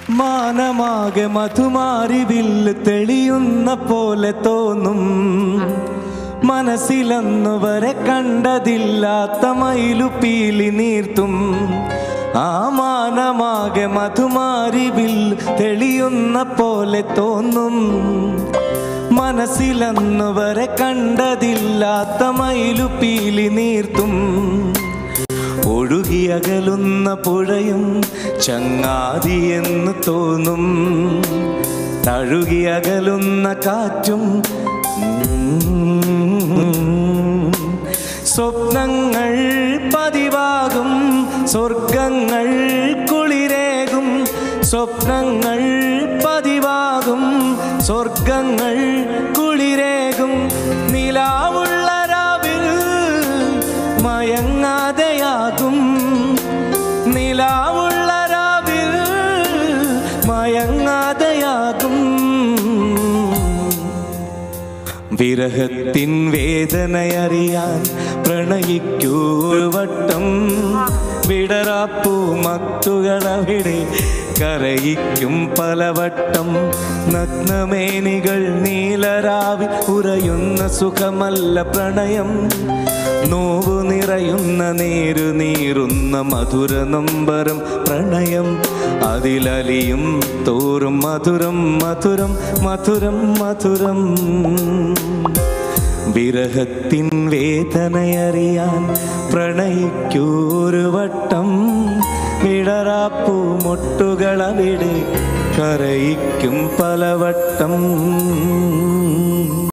മാനമാകെ മധുമാരി വില്ല് തെളിയുന്ന പോലെ തോന്നും മനസ്സിലന്നു വരെ കണ്ടതില്ലാത്ത മയിലുപീലി നീർത്തും ആ മാനമാകെ മധുമാരി വില്ല് തെളിയുന്ന പോലെ തോന്നും മനസ്സിലന്നു വരെ കണ്ടതില്ലാത്ത മയിലുപീലി നീർത്തും ഒഴുകിയകലുന്ന പുഴയും ചങ്ങാതി എന്ന് തോന്നും തഴുകിയകലുന്ന കാറ്റും ഉം. സ്വപ്നങ്ങൾ പതിവാകും സ്വർഗങ്ങൾ കുളിരേകും സ്വപ്നങ്ങൾ പതിവാകും സ്വർഗങ്ങൾ കുളിരേകും നിലാവുള്ള രാവിൽ മയങ്ങാതെയാകും നിലാവുള്ള രാവിൽ മയങ്ങാതെയാകും വിരഹത്തിൻ വേദനയറിയാൻ പ്രണയിക്കൂ ഒരു വട്ടം വിടറാപ്പൂ മത്തുകളവിടെ കരയിക്കും പലവട്ടം നഗ്നമേനികൾ നീലരാവിൽ ഉറയുന്ന സുഖമല്ല പ്രണയം നോവു നിറയുന്ന നേരു നീറുന്ന മധുര നൊമ്പരം പ്രണയം അതിലലിയും തോറും മധുരം മധുരം മധുരം മധുരം വിരഹത്തിൻ വേദനയറിയാൻ പ്രണയിക്കൂരു വട്ടം വിടറാപ്പൂ മുട്ടുകളവിടെ കരയിക്കും പലവട്ടം